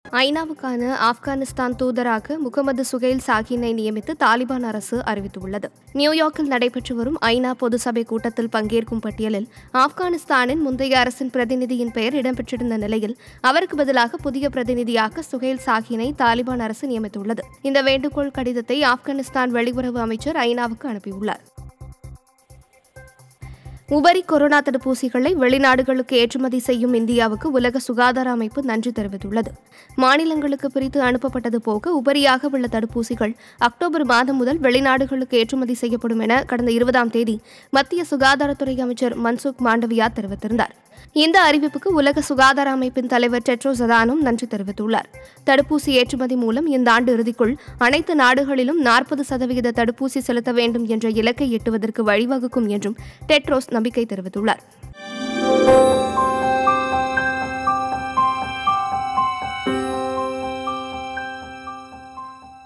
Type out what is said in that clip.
ஐநாவுக்கான ஆப்கானிஸ்தான் தூதராக முகமது சுகைல் சாகினை நியமித்து தாலிபான் அரசு அறிவித்துள்ளது நியூயார்க்கில் நடைபெற்று வரும் ஐநா பொது சபை கூட்டத்தில் பங்கேற்கும் பட்டியலில் ஆப்கானிஸ்தானின் முந்தைய அரசின் பிரதிநிதியின் பெயர் இடம்பெற்றிருந்த நிலையில் அவருக்கு பதிலாக புதிய பிரதிநிதியாக சுகைல் சாகினை தாலிபான் அரசு நியமித்துள்ளது இந்த வேண்டுகோள் கடிதத்தை ஆப்கானிஸ்தான் வெளியுறவு அமைச்சர் ஐநாவுக்கு அனுப்பியுள்ளார் உபரி கொரோனா தடுப்பூசிகளை வெளிநாடுகளுக்கு ஏற்றுமதி செய்யும் இந்தியாவுக்கு உலக சுகாதார அமைப்பு நன்றி தெரிவித்துள்ளது மாநிலங்களுக்கு பிரித்து அனுப்பப்பட்டது போக உபரியாக உள்ள தடுப்பூசிகள் அக்டோபர் மாதம் முதல் வெளிநாடுகளுக்கு ஏற்றுமதி செய்யப்படும் என கடந்த இருபதாம் தேதி மத்திய சுகாதாரத்துறை அமைச்சர் மன்சுக் மாண்டவியா தெரிவித்திருந்தார் இந்த அறிவிப்புக்கு உலக சுகாதார அமைப்பின் தலைவர் டெட்ரோஸ் அதானும் நன்றி தெரிவித்துள்ளார் தடுப்பூசி ஏற்றுமதி மூலம் இந்த ஆண்டு இறுதிக்குள் அனைத்து நாடுகளிலும் நாற்பது சதவிகித தடுப்பூசி செலுத்த வேண்டும் என்ற இலக்கை எட்டுவதற்கு வழிவகுக்கும் என்றும் டெட்ரோஸ் நம்பிக்கை தெரிவித்துள்ளார்